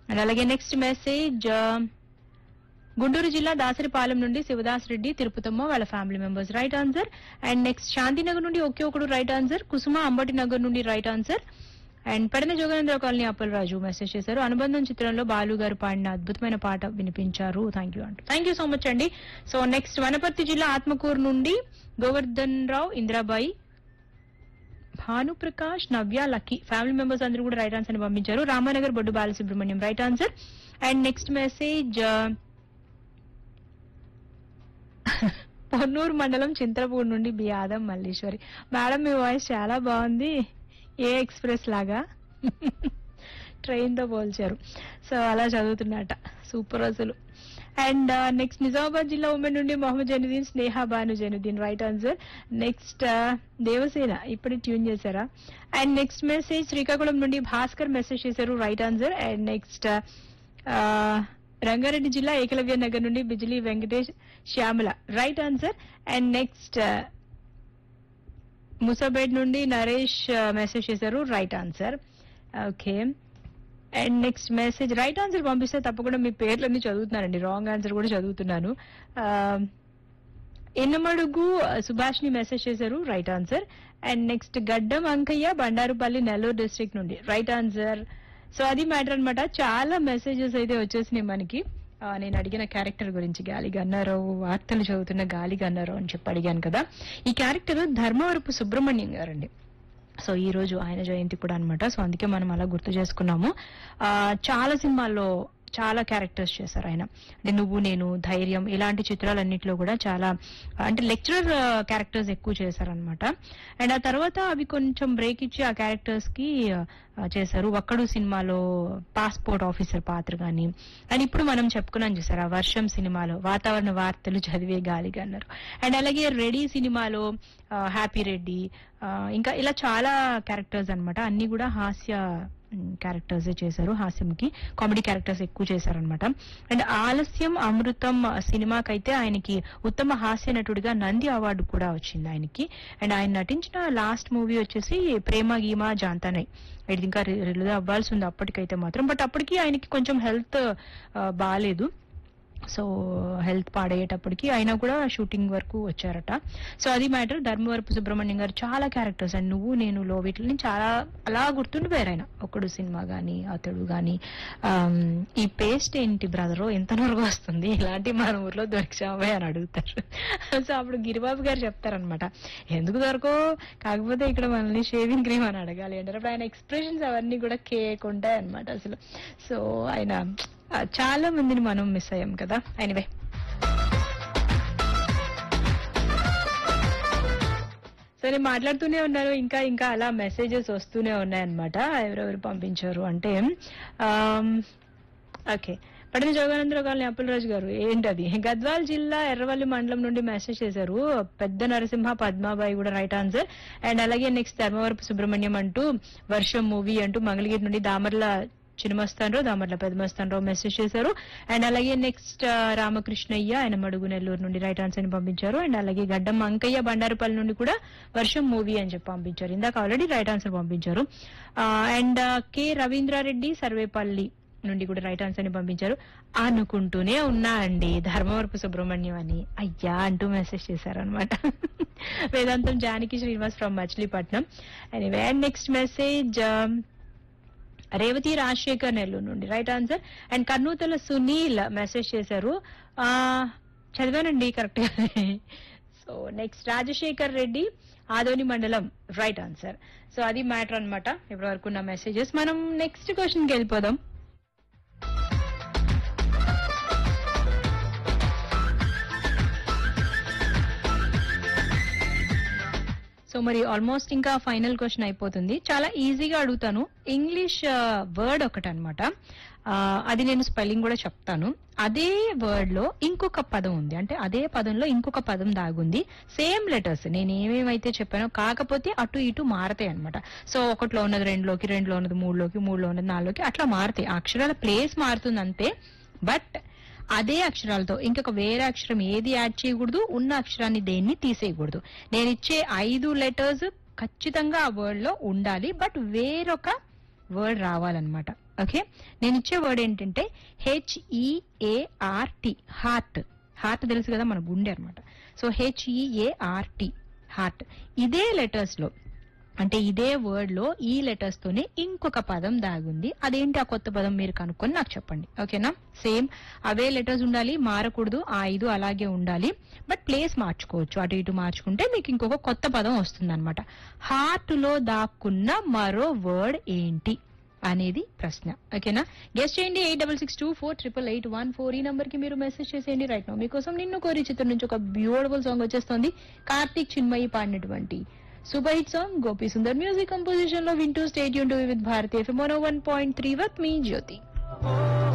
and అలాగే next message Guntur జిల్లా దాసరిపాలెం నుండి శివదాస్ రెడ్డి తిరుపతమ్మ వాళ్ళ family members right answer and next Shantinagar నుండి ఒకే ఒకడు రైట్ ఆన్సర్ కుసుమ అంబటి నగర్ నుండి right answer and Pedana Jogendra colony Appalaraju message చేశారు అనుబంధం చిత్రంలో బాలు గారు పాడిన అద్భుతమైన పాట వినిపించారు థ్యాంక్ యూ అంటూ థ్యాంక్ యూ సో మచ్ అండి సో నెక్స్ట్ వనపర్తి జిల్లా ఆత్మకూరు నుండి Govardhan Rao Indirabai Bhanuprakash Navya lucky family members అందరూ కూడా రైట్ ఆన్సర్ ని పంపించారు Ramanagar Boddu Balasubrahmanyam right answer and next message Ponnuru మండలం చింతలపూడి నుండి బి ఆదం మల్లీశ్వరి మేడం మీ వాయిస్ చాలా బాగుంది ఏ ఎక్స్ప్రెస్ లాగా ట్రైన్ తో పోల్చారు సో అలా చదువుతున్నట సూపర్ అసలు అండ్ నెక్స్ట్ నిజామాబాద్ జిల్లా ఉమెన్ నుండి Mohammed Januddin Sneha Banu Januddin right answer next Devasena ఇప్పుడు ట్యూన్ చేశారా అండ్ నెక్స్ట్ మెసేజ్ శ్రీకాకుళం నుండి భాస్కర్ మెసేజ్ చేశారు right answer and next Rangareddy జిల్లా ఏకలవ్య నగర్ నుండి Bijili Venkatesh Shyamala right answer and next Musabed నుండి నరేష్ మెసేజ్ చేశారు right answer okay and next message right answer పంపిస్తే తప్పకుండా మీ పేర్లన్నీ చదువుతున్నానండి రాంగ్ ఆన్సర్ కూడా చదువుతున్నాను ఎన్నమడుగు సుభాష్ని మెసేజ్ చేశారు right answer and next Gaddam Ankaiah Bandarupalli Nellore district నుండి రైట్ ఆన్సర్ సో అది మ్యాటర్ అన్నమాట చాలా మెసేజెస్ అయితే వచ్చేసినాయి మనకి ఆ, నేను అడిగిన క్యారెక్టర్ గురించి గాలి గన్నారావు వార్తలు చదువుతున్న గాలి గన్నారావు అని చెప్పి అడిగాను కదా ఈ క్యారెక్టర్ ధర్మవరపు సుబ్రహ్మణ్యం గారండి సో ఈ రోజు ఆయన జయంతి కూడా అన్నమాట సో అందుకే మనం అలా గుర్తు చేసుకున్నాము ఆ, చాలా సినిమాల్లో చాలా క్యారెక్టర్స్ చేశారు ఆయన అంటే నువ్వు నేను ధైర్యం ఇలాంటి చిత్రాలన్నింటిలో కూడా చాలా అంటే లెక్చరర్ క్యారెక్టర్స్ ఎక్కువ చేశారనమాట అండ్ ఆ తర్వాత అవి కొంచెం బ్రేక్ ఇచ్చి ఆ క్యారెక్టర్స్ కి ఆ, చేశారు ఒక్కడు సినిమాలో పాస్పోర్ట్ ఆఫీసర్ పాత్ర గాని అండ్ ఇప్పుడు మనం చెప్పుకున్నాం చూసారు ఆ వర్షం సినిమాలో వాతావరణ వార్తలు చదివే గాలిగా అన్నారు అండ్ అలాగే రెడీ సినిమాలో ఆ, హ్యాపీ రెడ్డి ఆ, ఇంకా ఇలా చాలా క్యారెక్టర్స్ అన్నమాట అన్ని కూడా హాస్య క్యారెక్టర్స్ చేశారు హాస్యంకి కామెడీ క్యారెక్టర్స్ ఎక్కువ చేశారనమాట అండ్ ఆలస్యం అమృతం సినిమాకైతే ఆయనకి ఉత్తమ హాస్య నటుడిగా నంది అవార్డు కూడా వచ్చింది ఆయనకి అండ్ ఆయన నటించిన లాస్ట్ మూవీ వచ్చేసి ప్రేమ గీమా జాంతానై ఇది ఇంకా రిలీజ్ అవ్వాల్సి ఉంది అప్పటికైతే మాత్రం బట్ అప్పటికి ఆయనకి కొంచెం హెల్త్ బాగాలేదు సో హెల్త్ పాడయ్యేటప్పటికి అయినా కూడా షూటింగ్ వరకు వచ్చారట సో అది మ్యాటర్ ధర్మవరపు సుబ్రహ్మణ్యం గారు చాలా క్యారెక్టర్స్ అండ్ నువ్వు నేను లో వీటిని చాలా అలా గుర్తుండిపోయారు ఆయన ఒకడు సినిమా గానీ అతడు గాని ఆమ్, ఈ పేస్ట్ ఏంటి బ్రదర్ ఎంత నొరగ వస్తుంది ఇలాంటి మన ఊర్లో దొరికిసామే అని అడుగుతారు సో అప్పుడు గిరిబాబు గారు చెప్తారనమాట ఎందుకు దొరకో కాకపోతే ఇక్కడ మనల్ని షేవింగ్ క్రీమ్ అని అడగాలి అంటారు అప్పుడు ఆయన ఎక్స్ప్రెషన్స్ అవన్నీ కూడా కేక్ ఉంటాయి అనమాట అసలు సో ఆయన ఆ, చాలా మందిని మనం మిస్ అయ్యాం కదా ఎనివే సరే మాట్లాడుతూనే ఉన్నారు ఇంకా ఇంకా అలా మెసేజెస్ వస్తూనే ఉన్నాయన్నమాట ఎవరెవరు పంపించారు అంటే ఆమ్, ఓకే పడిన జోగానందరావు కాలనీ అప్పులరాజు గారు ఏంటది గద్వాల్ జిల్లా ఎర్రవల్లి మండలం నుండి మెసేజ్ చేశారు పెద్ద నరసింహ పద్మాబాయి కూడా రైట్ ఆన్సర్ అండ్ అలాగే నెక్స్ట్ ధర్మవరపు సుబ్రహ్మణ్యం అంటూ వర్షం మూవీ అంటూ మంగళగిరి నుండి దామర్ల చిన్నమస్తానరావు దామర్ల పెద్దమస్తానరావు మెసేజ్ చేశారు అండ్ అలాగే నెక్స్ట్ రామకృష్ణయ్య ఆయన మడుగు నెల్లూరు నుండి రైట్ ఆన్సర్ ని పంపించారు అండ్ అలాగే గడ్డం అంకయ్య బండారుపల్లి నుండి కూడా వర్షం మూవీ అని చెప్పి పంపించారు ఇందాక ఆల్రెడీ రైట్ ఆన్సర్ పంపించారు అండ్ కె రవీంద్రారెడ్డి సర్వేపల్లి నుండి కూడా రైట్ ఆన్సర్ ని పంపించారు అనుకుంటూనే ఉన్నా అండి ధర్మవరపు సుబ్రహ్మణ్యం అని అయ్యా అంటూ మెసేజ్ చేశారు అనమాట Vedantam Janaki Srinivas from Machilipatnam anyway and next message Revathi Rajasekhar Nellore నుండి right answer and Karnuthala Sunil message చేశారు ఆ చదివానండి correct so next Rajasekhar Reddy Adoni మండలం రైట్ ఆన్సర్ సో అది మ్యాటర్ అన్నమాట ఇప్పటి వరకు ఉన్న మెసేజెస్ మనం నెక్స్ట్ క్వశ్చన్కి వెళ్ళిపోదాం సో మరి ఆల్మోస్ట్ ఇంకా ఫైనల్ క్వశ్చన్ అయిపోతుంది చాలా ఈజీగా అడుగుతాను ఇంగ్లీష్ వర్డ్ ఒకటి అనమాట అది నేను స్పెల్లింగ్ కూడా చెప్తాను అదే వర్డ్ లో ఇంకొక పదం ఉంది అంటే అదే పదంలో ఇంకొక పదం దాగుంది సేమ్ లెటర్స్ నేను ఏమేమైతే చెప్పానో కాకపోతే అటు ఇటు మారతాయి అనమాట సో ఒకటిలో ఉన్నది రెండులోకి రెండులో ఉన్నది మూడులోకి మూడులో ఉన్నది నాలుగులోకి అట్లా మారతాయి ఆ అక్షరాల ప్లేస్ మారుతుంది అంతే బట్ అదే అక్షరాలతో ఇంకొక వేరే అక్షరం ఏది యాడ్ చేయకూడదు ఉన్న అక్షరాన్ని దేన్ని తీసేయకూడదు నేను ఇచ్చే ఐదు లెటర్స్ ఖచ్చితంగా ఆ వర్డ్ లో ఉండాలి బట్ వేరొక వర్డ్ రావాలన్నమాట ఓకే నేను ఇచ్చే వర్డ్ ఏంటంటే హెచ్ఈఏఆర్టి హార్ట్ హార్ట్ తెలుసు కదా మన గుండె అనమాట సో హెచ్ఈఏఆర్టి హార్ట్ ఇదే లెటర్స్ లో అంటే ఇదే వర్డ్ లో ఈ లెటర్స్ తోనే ఇంకొక పదం దాగుంది అదేంటి ఆ కొత్త పదం మీరు కనుక్కొని నాకు చెప్పండి ఓకేనా సేమ్ అవే లెటర్స్ ఉండాలి మారకూడదు ఆ ఐదు అలాగే ఉండాలి బట్ ప్లేస్ మార్చుకోవచ్చు అటు ఇటు మార్చుకుంటే మీకు ఇంకొక కొత్త పదం వస్తుంది అనమాట హార్ట్ లో దాక్కున్న మరో వర్డ్ ఏంటి అనేది ప్రశ్న ఓకేనా గెస్ట్ చేయండి eight double six two four triple eight one four ఈ నంబర్ కి మీరు మెసేజ్ చేసేయండి రైట్ నో మీకోసం నిన్ను కోరి చిత్రం నుంచి ఒక బ్యూటిఫుల్ సాంగ్ వచ్చేస్తుంది కార్తీక్ చిన్మయి పాడినటువంటి super hit song Gopi Sundar music composition లో వింటూ stadium to with Bharatiya FM one point three with me Jyothi